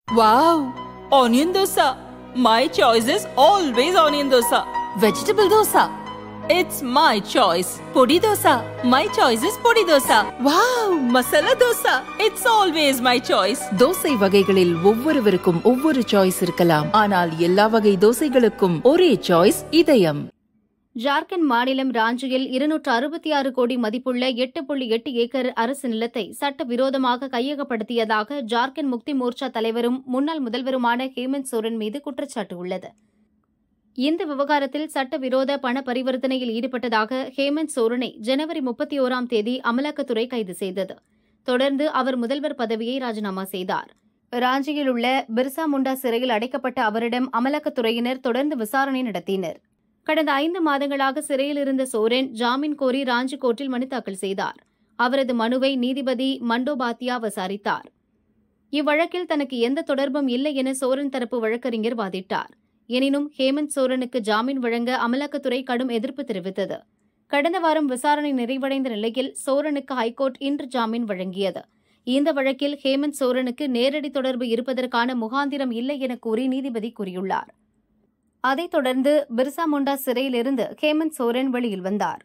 Wow! Onion dosa. My choice is always onion dosa. Vegetable dosa. It's my choice. Podi dosa. My choice is podi dosa. Wow! Masala dosa. It's always my choice. Dosa வகைகளில் ஒவ்வொருவருக்கும் ஒவ்வொரு choice இருக்கலாம் ஆனால் எல்லா வகை தோசைகளுக்கும் ஒரே choice இதயம் ஜார்க்கண்ட் மாநிலம் ராஞ்சியில் இருநூற்று அறுபத்தி ஆறு கோடி மதிப்புள்ள எட்டு புள்ளி எட்டு ஏக்கர் அரசு நிலத்தை சட்டவிரோதமாக கையகப்படுத்தியதாக ஜார்க்கண்ட் முக்தி மோர்ச்சா தலைவரும் முன்னாள் முதல்வருமான ஹேமந்த் சோரன் மீது குற்றச்சாட்டு உள்ளது இந்த விவகாரத்தில் சட்டவிரோத பண பரிவர்த்தனையில் ஈடுபட்டதாக ஹேமந்த் சோரனை ஜனவரி முப்பத்தி ஓராம் தேதி அமலாக்கத்துறை கைது செய்தது தொடர்ந்து அவர் முதல்வர் பதவியை ராஜினாமா செய்தார் ராஞ்சியில் உள்ள பிர்சா முண்டா சிறையில் அடைக்கப்பட்ட அவரிடம் அமலாக்கத்துறையினர் தொடர்ந்து விசாரணை நடத்தினர் கடந்த ஐந்து மாதங்களாக சிறையில் இருந்த சோரன் ஜாமீன் கோரி ராஞ்சி கோர்ட்டில் மனு தாக்கல் செய்தார் அவரது மனுவை நீதிபதி மண்டோபாத்தியா விசாரித்தார் இவ்வழக்கில் தனக்கு எந்த தொடர்பும் இல்லை என சோரன் தரப்பு வழக்கறிஞர் வாதிட்டார் எனினும் ஹேமந்த் சோரனுக்கு ஜாமீன் வழங்க அமலாக்கத்துறை கடும் எதிர்ப்பு தெரிவித்தது கடந்த வாரம் விசாரணை நிறைவடைந்த நிலையில் சோரனுக்கு ஹைகோர்ட் இன்று ஜாமீன் வழங்கியது இந்த வழக்கில் ஹேமந்த் சோரனுக்கு நேரடி தொடர்பு இருப்பதற்கான முகாந்திரம் இல்லை என கூறி நீதிபதி கூறியுள்ளார் அதைத் தொடர்ந்து பிர்சா முண்டா சிறையிலிருந்து ஹேமந்த் சோரன் வெளியில் வந்தார்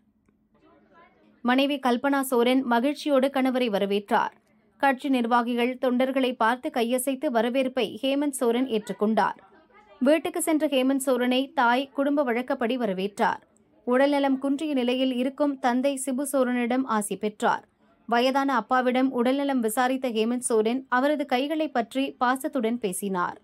மனைவி கல்பனா சோரன் மகிழ்ச்சியோடு கணவரை வரவேற்றார் கட்சி நிர்வாகிகள் தொண்டர்களை பார்த்து கையசைத்து வரவேற்பை ஹேமந்த் சோரன் ஏற்றுக்கொண்டார் வீட்டுக்கு சென்ற ஹேமந்த் சோரனை தாய் குடும்ப வழக்கப்படி வரவேற்றார் உடல்நலம் குன்றிய நிலையில் இருக்கும் தந்தை சிபு சோரனிடம் ஆசி பெற்றார் வயதான அப்பாவிடம் உடல்நலம் விசாரித்த ஹேமந்த் சோரன் அவரது கைகளை பற்றி பாசத்துடன் பேசினார்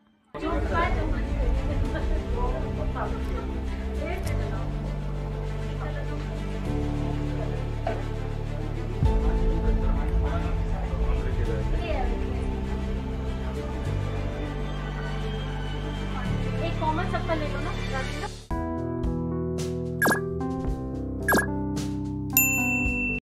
एक कॉमन चप्पल ले लो ना राजेंद्र